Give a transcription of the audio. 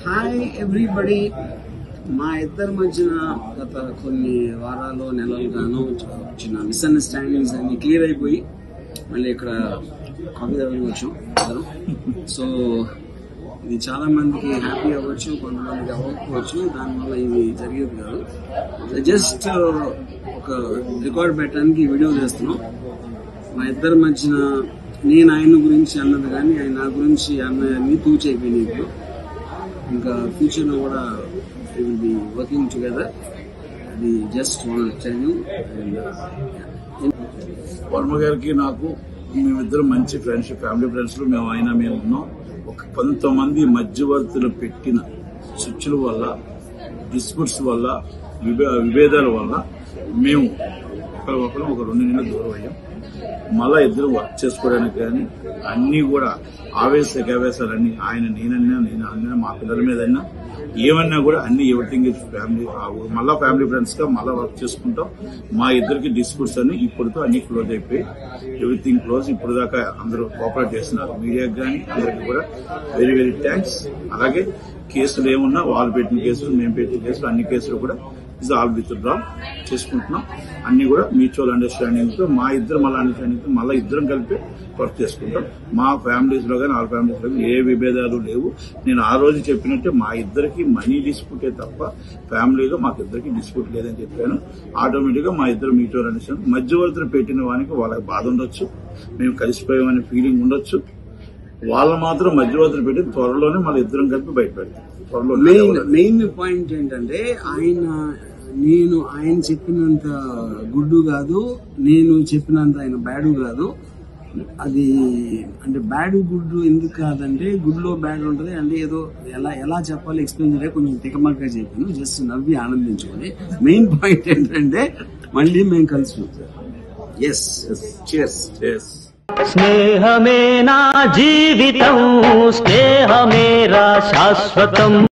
Hi everybody మా ఇద్దరి మధ్యన గత కొన్ని వారాలు నెలలుగాను చిన్న మిస్అండర్స్టాండింగ్స్ అన్ని క్లియర్ అయిపోయి మళ్ళీ ఇక్కడ కాఫీ తాగడానికి వచ్చాం అందరం సో ఇది చాలా మందికి హ్యాపీ అవ్వచ్చు కొంతమందికి అవ్వకపోవచ్చు దానివల్ల ఇది జరిగేది కాదు జస్ట్ ఒక రికార్డ్ పెట్టడానికి ఈ వీడియో చేస్తున్నాం మా ఇద్దరి మధ్యన నేను ఆయన గురించి అన్నది కానీ ఆయన నా గురించి అన్నది తూచైపోయినాయి ఇప్పుడు ఇంకా ఫ్యూచర్ లో కూడా విల్ బి వర్కింగ్ టుగెదర్ అది జస్ట్ టెల్ యూ వర్మ గారికి నాకు మేమిద్దరం మంచి ఫ్రెండ్షిప్ ఫ్యామిలీ ఫ్రెండ్స్ లో మేము ఆయన మేము ఉన్నాం ఒక కొంతమంది మధ్యవర్తులు పెట్టిన స్విచ్ల వల్ల డిస్ప్యూట్స్ వల్ల విభే- విభేదాల వల్ల మేము ఒకరి ఒకరు ఒక రెండు నెలలు దూరం అయ్యాం మళ్ళా ఇద్దరు వర్క్ చేసుకోవడానికి కానీ అన్ని కూడా ఆవేశ గవేశాలన్నీ ఆయన నేనన్నా నేను అన్నా మా పిల్లల మీద అయినా ఏమన్నా కూడా అన్ని ఎవ్రీథింగ్ ఇస్ ఫ్యామిలీ మళ్ళా ఫ్యామిలీ ఫ్రెండ్స్ గా మళ్ళా వర్క్ చేసుకుంటాం మా ఇద్దరికి డిస్ప్యూట్స్ అన్ని ఇప్పుడుతో అన్ని క్లోజ్ అయిపోయి ఎవ్రీథింగ్ క్లోజ్ ఇప్పుడు దాకా అందరూ కోఆపరేట్ చేస్తున్నారు మీడియాకి కానీ అందరికి కూడా వెరీ వెరీ థ్యాంక్స్ అలాగే కేసులు ఏమున్నా వాళ్ళు పెట్టిన కేసులు మేము పెట్టిన కేసులు అన్ని కేసులు కూడా ఇస్ ఆల్ విత్ డ్రా చేసుకుంటున్నాం అన్ని కూడా మ్యూచువల్ అండర్స్టాండింగ్ తో మా ఇద్దరు మళ్ళీ అండర్స్టాండింగ్ తో మళ్ళీ ఇద్దరం కలిపి వర్క్ చేసుకుంటాం మా ఫ్యామిలీస్ లో కానీ వాళ్ళ ఫ్యామిలీస్ లో కానీ ఏ విభేదాలు లేవు నేను ఆ రోజు చెప్పినట్టే మా ఇద్దరికి మనీ డిస్ప్యూటే తప్ప ఫ్యామిలీలో మాకు ఇద్దరికి డిస్ప్యూట్ లేదని చెప్పాను ఆటోమేటిక్ గా మా ఇద్దరు మ్యూచువల్ అండర్స్టాండింగ్ మధ్యవర్తులు పెట్టిన వానికి వాళ్ళకి బాధ ఉండొచ్చు మేము కలిసిపోయామనే ఫీలింగ్ ఉండొచ్చు వాళ్ళు మాత్రం మధ్యవర్తులు పెట్టి త్వరలోనే మళ్ళీ ఇద్దరం కలిపి బయట పెడతాం త్వరలో మెయిన్ మెయిన్ పాయింట్ ఏంటంటే ఆయన నేను ఆయన చెప్పినంత గుడ్డు కాదు నేను చెప్పినంత ఆయన బ్యాడు కాదు అది అంటే బ్యాడ్ గుడ్డు ఎందుకు కాదంటే గుడ్లో బ్యాడ్ ఉంటది అంటే ఏదో ఎలా ఎలా చెప్పాలి ఎక్స్ప్లెయిన్ చేయాలి కొంచెం తికమక్కగా చెప్పాను జస్ట్ నవ్వి ఆనందించుకోండి మెయిన్ పాయింట్ ఏంటంటే మళ్ళీ మేము కలిసి ఎస్ చియర్స్ Yes. స్నేహమే నా జీవితం స్నేహమేరా శాశ్వతం